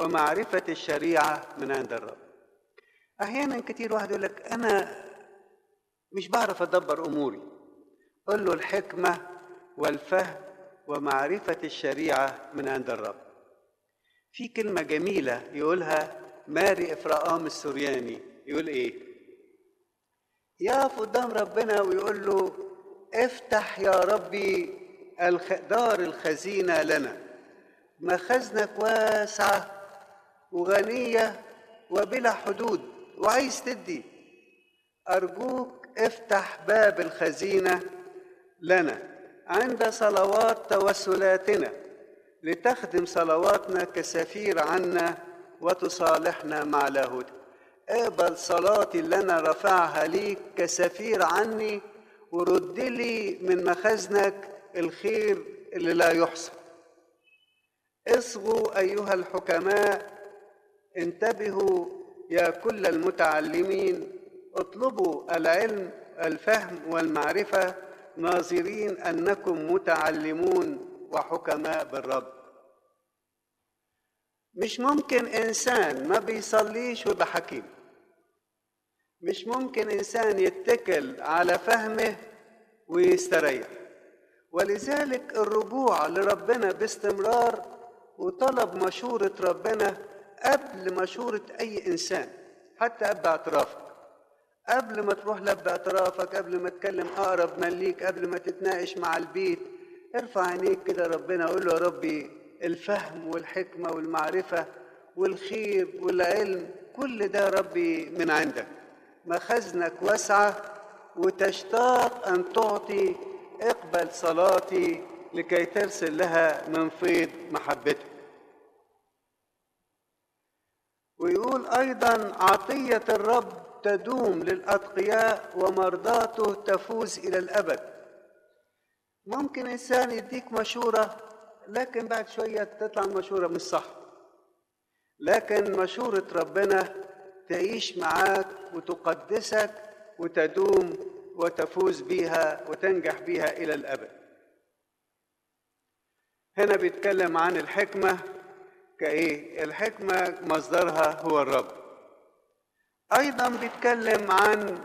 ومعرفة الشريعة من عند الرب أحيانا كتير واحد يقول لك أنا مش بعرف أدبر أموري قل له الحكمة والفهم ومعرفة الشريعة من عند الرب في كلمة جميلة يقولها ماري إفراام السورياني يقول إيه يقف قدام ربنا ويقول له افتح يا ربي دار الخزينة لنا مخازنك واسعة وغنية وبلا حدود وعايز تدي أرجوك افتح باب الخزينة لنا عند صلوات توسلاتنا لتخدم صلواتنا كسفير عنا وتصالحنا مع لاهوتك اقبل صلاتي اللي انا رافعها ليك كسفير عني ورد لي من مخازنك الخير اللي لا يحصى اصغوا ايها الحكماء انتبهوا يا كل المتعلمين اطلبوا العلم الفهم والمعرفه ناظرين انكم متعلمون وحكماء بالرب مش ممكن انسان ما بيصليش ويبقى حكيم مش ممكن انسان يتكل على فهمه ويستريح ولذلك الرجوع لربنا باستمرار وطلب مشورة ربنا قبل مشورة أي إنسان حتى قبل اعترافك قبل ما تروح لب اعترافك قبل ما تكلم أقرب من ليك قبل ما تتناقش مع البيت ارفع عينيك كده ربنا قول له يا ربي الفهم والحكمة والمعرفة والخير والعلم كل ده ربي من عندك مخزنك واسعة وتشتاق أن تعطي اقبل صلاتي لكي ترسل لها من فيض محبتك ويقول أيضا عطية الرب تدوم للأتقياء ومرضاته تفوز إلى الأبد ممكن إنسان يديك مشورة لكن بعد شوية تطلع المشورة مش صح لكن مشورة ربنا تعيش معاك وتقدسك وتدوم وتفوز بيها وتنجح بيها إلى الأبد هنا بيتكلم عن الحكمة كإيه؟ الحكمة مصدرها هو الرب أيضا بيتكلم عن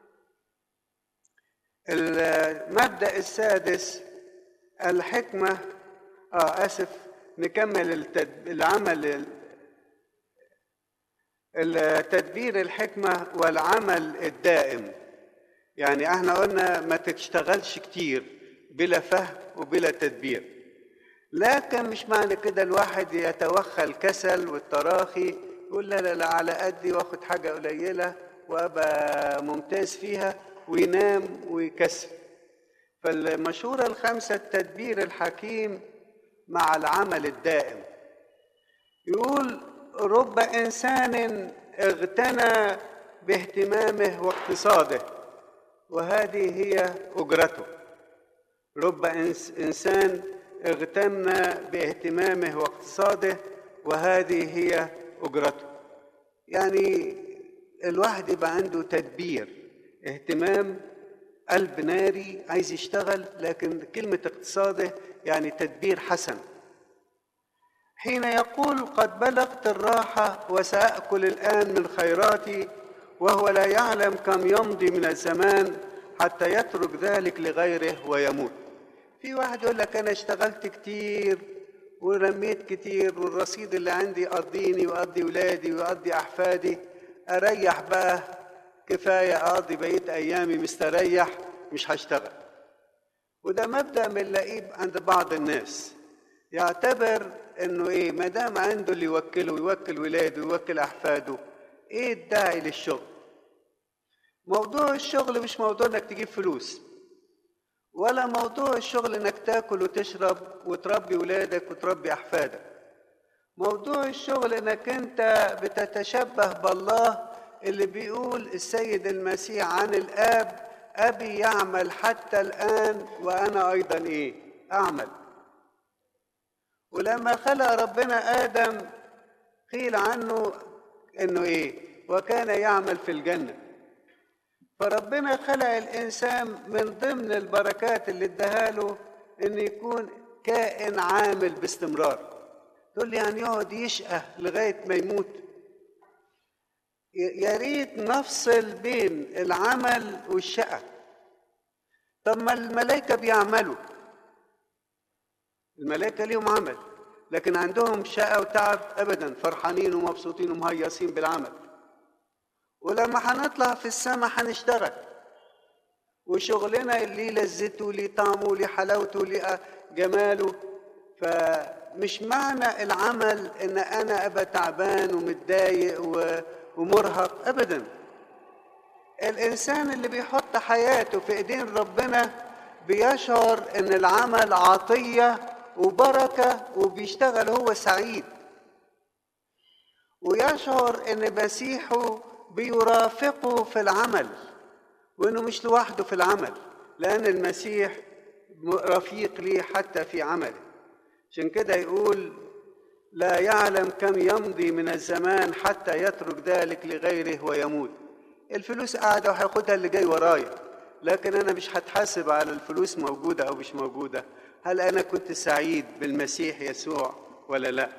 المبدأ السادس الحكمة آه آسف نكمل التد... العمل التدبير الحكمة والعمل الدائم يعني احنا قلنا ما تشتغلش كتير بلا فهم وبلا تدبير لكن مش معنى كده الواحد يتوخى الكسل والتراخي يقول لا لا لا على قدي واخد حاجة قليلة وابقى ممتاز فيها وينام ويكسل فالمشورة الخامسة التدبير الحكيم مع العمل الدائم يقول رب إنسان اغتنى باهتمامه واقتصاده وهذه هي أجرته رب إنسان اغتنى باهتمامه واقتصاده وهذه هي أجرته يعني الواحد يبقى عنده تدبير اهتمام قلب ناري عايز يشتغل لكن كلمة اقتصاده يعني تدبير حسن حين يقول قد بلغت الراحة وسأكل الآن من خيراتي وهو لا يعلم كم يمضي من الزمان حتى يترك ذلك لغيره ويموت في واحد يقول لك أنا اشتغلت كتير ورميت كتير والرصيد اللي عندي يقضيني ويقضي ولادي ويقضي أحفادي أريح بقى كفاية أقضي بقية أيامي مستريح مش هشتغل وده مبدأ بنلاقيه عند بعض الناس يعتبر انه ايه ما دام عنده اللي يوكله ويوكل ولاده ويوكل احفاده ايه الداعي للشغل موضوع الشغل مش موضوع انك تجيب فلوس ولا موضوع الشغل انك تاكل وتشرب وتربي ولادك وتربي احفادك موضوع الشغل انك انت بتتشبه بالله اللي بيقول السيد المسيح عن الاب ابي يعمل حتى الان وانا ايضا ايه اعمل ولما خلق ربنا ادم قيل عنه انه ايه وكان يعمل في الجنه فربنا خلق الانسان من ضمن البركات اللي اداها له ان يكون كائن عامل باستمرار تقول لي يعني يقعد يشقى لغايه ما يموت يا ريت نفصل بين العمل والشقى طب ما الملائكه بيعملوا الملائكه ليهم عمل لكن عندهم شقى وتعب ابدا فرحانين ومبسوطين ومهيصين بالعمل ولما هنطلع في السماء هنشتغل وشغلنا ليه لذته ليه طعمه ليه حلاوته ليه جماله فمش معنى العمل ان انا ابقى تعبان ومتضايق ومرهق ابدا الانسان اللي بيحط حياته في ايدين ربنا بيشعر ان العمل عطيه وبركه وبيشتغل هو سعيد ويشعر ان مسيحه بيرافقه في العمل وانه مش لوحده في العمل لان المسيح رفيق ليه حتى في عمله عشان كده يقول لا يعلم كم يمضي من الزمان حتى يترك ذلك لغيره ويموت الفلوس قاعدة وهياخدها اللي جاي ورايا لكن أنا مش هتحاسب على الفلوس موجودة أو مش موجودة هل أنا كنت سعيد بالمسيح يسوع ولا لا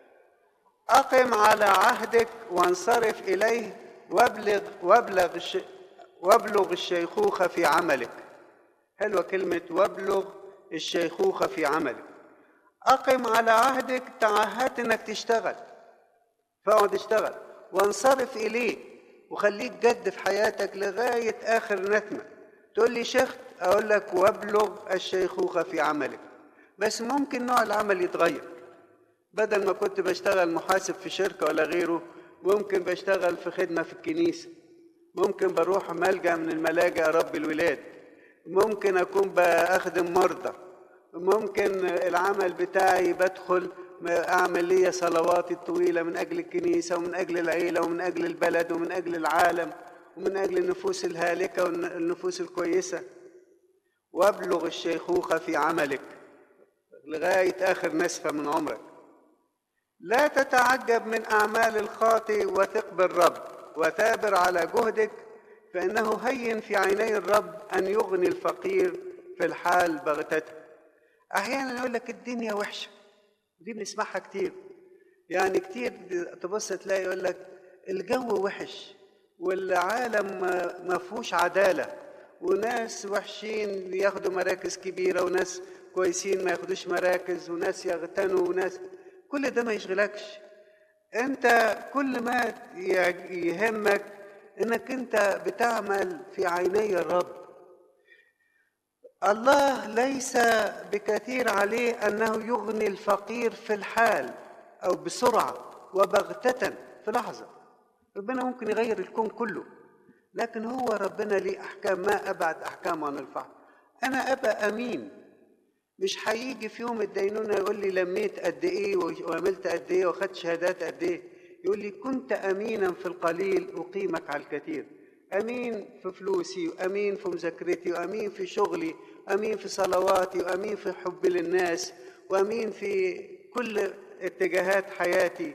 أقم على عهدك وانصرف إليه وابلغ وابلغ الش... وابلغ الشيخوخة في عملك حلوة كلمة وابلغ الشيخوخة في عملك أقم على عهدك تعهدت إنك تشتغل فاقعد اشتغل وانصرف إليه وخليك جد في حياتك لغاية آخر نتمة تقول لي شيخت أقول لك وابلغ الشيخوخة في عملك بس ممكن نوع العمل يتغير بدل ما كنت بشتغل محاسب في شركة ولا غيره ممكن بشتغل في خدمة في الكنيسة ممكن بروح ملجأ من الملاجئ رب الولاد ممكن أكون بأخدم مرضى ممكن العمل بتاعي بدخل أعمل لي صلواتي الطويلة من أجل الكنيسة ومن أجل العيلة ومن أجل البلد ومن أجل العالم ومن أجل النفوس الهالكة والنفوس الكويسة وابلغ الشيخوخة في عملك لغاية آخر نسفة من عمرك لا تتعجب من أعمال الخاطئ وثق بالرب وثابر على جهدك فإنه هين في عيني الرب أن يغني الفقير في الحال بغتته أحيانا يقول لك الدنيا وحشة دي بنسمعها كتير يعني كتير تبص تلاقي يقول لك الجو وحش والعالم ما فيهوش عدالة وناس وحشين ياخدوا مراكز كبيرة وناس كويسين ما ياخدوش مراكز وناس يغتنوا وناس كل ده ما يشغلكش انت كل ما يهمك انك انت بتعمل في عيني الرب الله ليس بكثير عليه انه يغني الفقير في الحال او بسرعه وبغته في لحظه ربنا ممكن يغير الكون كله لكن هو ربنا ليه احكام ما ابعد احكام عن الفعل انا ابقى امين مش هيجي في يوم الدينونه يقول لي لميت قد ايه وعملت قد ايه واخدت شهادات قد ايه يقول لي كنت امينا في القليل اقيمك على الكثير امين في فلوسي وامين في مذاكرتي وامين في شغلي امين في صلواتي وامين في حبي للناس وامين في كل اتجاهات حياتي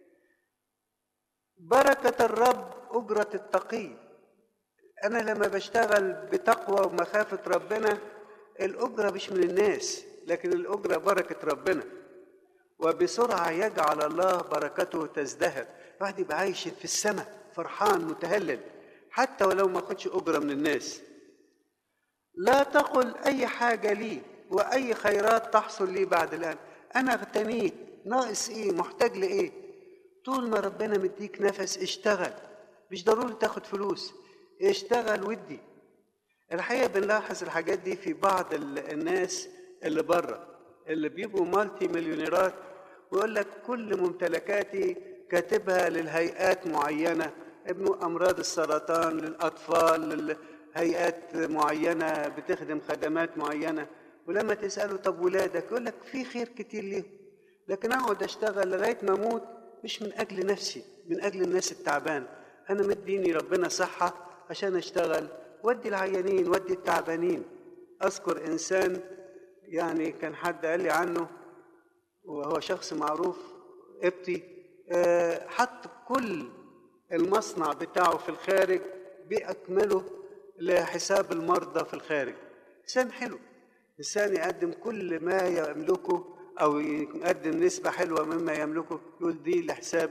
بركه الرب اجره التقي انا لما بشتغل بتقوى ومخافه ربنا الاجره مش من الناس لكن الاجره بركه ربنا وبسرعه يجعل الله بركته تزدهر الواحد يبقى عايش في السماء فرحان متهلل حتى ولو ما خدش اجره من الناس لا تقل اي حاجه لي واي خيرات تحصل لي بعد الان انا اغتنيت ناقص ايه محتاج لايه طول ما ربنا مديك نفس اشتغل مش ضروري تاخد فلوس اشتغل ودي الحقيقه بنلاحظ الحاجات دي في بعض الناس اللي بره اللي بيبقوا مالتي مليونيرات ويقول لك كل ممتلكاتي كاتبها للهيئات معينه ابنوا امراض السرطان للاطفال لهيئات معينه بتخدم خدمات معينه ولما تساله طب ولادك يقول لك في خير كتير ليهم لكن اقعد اشتغل لغايه ما اموت مش من اجل نفسي من اجل الناس التعبان انا مديني ربنا صحه عشان اشتغل ودي العيانين ودي التعبانين اذكر انسان يعني كان حد قال لي عنه وهو شخص معروف ابتي أه حط كل المصنع بتاعه في الخارج بأكمله لحساب المرضى في الخارج إنسان حلو إنسان يقدم كل ما يملكه او يقدم نسبه حلوه مما يملكه يقول دي لحساب